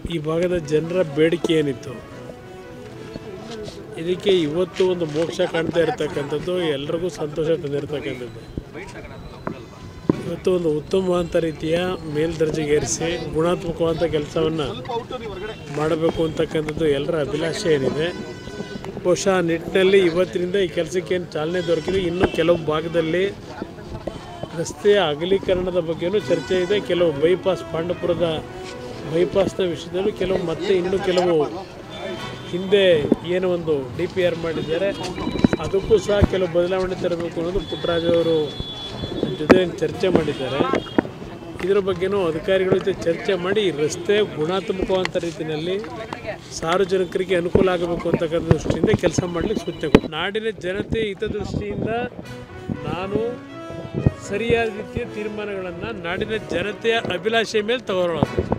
ಈ ಭಾಗದ ಜನರ ಬೇಡಿಕೆ ಏನಿತ್ತು ಇದಕ್ಕೆ ಇವತ್ತು ಒಂದು ಮೋಕ್ಷ ಕಾಣ್ತಾ ಇರತಕ್ಕಂಥದ್ದು ಎಲ್ರಿಗೂ ಸಂತೋಷ ತಂದಿರತಕ್ಕಂಥದ್ದು ಇವತ್ತು ಒಂದು ಉತ್ತಮವಾದಂಥ ರೀತಿಯ ಮೇಲ್ದರ್ಜೆಗೇರಿಸಿ ಗುಣಾತ್ಮಕವಾದಂಥ ಕೆಲಸವನ್ನು ಮಾಡಬೇಕು ಅಂತಕ್ಕಂಥದ್ದು ಎಲ್ಲರ ಅಭಿಲಾಷೆ ಏನಿದೆ ಬಹುಶಃ ಆ ನಿಟ್ಟಿನಲ್ಲಿ ಇವತ್ತಿನಿಂದ ಈ ಕೆಲಸಕ್ಕೆ ಏನು ಚಾಲನೆ ದೊರಕಿದೆ ಇನ್ನೂ ಕೆಲವು ಭಾಗದಲ್ಲಿ ರಸ್ತೆಯ ಅಗಲೀಕರಣದ ಬಗ್ಗೆನೂ ಚರ್ಚೆ ಇದೆ ಕೆಲವು ಬೈಪಾಸ್ ಪಾಂಡಪುರದ ಬೈಪಾಸ್ನ ವಿಷಯದಲ್ಲೂ ಕೆಲವು ಮತ್ತೆ ಇನ್ನೂ ಕೆಲವು ಹಿಂದೆ ಏನು ಒಂದು ಡಿ ಪಿ ಆರ್ ಮಾಡಿದ್ದಾರೆ ಅದಕ್ಕೂ ಸಹ ಕೆಲವು ಬದಲಾವಣೆ ತರಬೇಕು ಅನ್ನೋದು ಪುಟ್ಟರಾಜು ಅವರು ಜೊತೆ ಚರ್ಚೆ ಮಾಡಿದ್ದಾರೆ ಇದರ ಬಗ್ಗೆನೂ ಅಧಿಕಾರಿಗಳ ಜೊತೆ ಚರ್ಚೆ ಮಾಡಿ ಈ ರಸ್ತೆ ಗುಣಾತ್ಮಕವಾದಂಥ ರೀತಿಯಲ್ಲಿ ಸಾರ್ವಜನಿಕರಿಗೆ ಅನುಕೂಲ ಆಗಬೇಕು ಅಂತಕ್ಕಂಥ ದೃಷ್ಟಿಯಿಂದ ಕೆಲಸ ಮಾಡಲಿಕ್ಕೆ ಸೂಚನೆ ಕೊಟ್ಟು ನಾಡಿನ ಜನತೆ ಹಿತದೃಷ್ಟಿಯಿಂದ ನಾನು ಸರಿಯಾದ ರೀತಿಯ ತೀರ್ಮಾನಗಳನ್ನು ನಾಡಿನ ಜನತೆಯ ಅಭಿಲಾಷೆ ಮೇಲೆ ತಗೊಳ್ಳೋಣ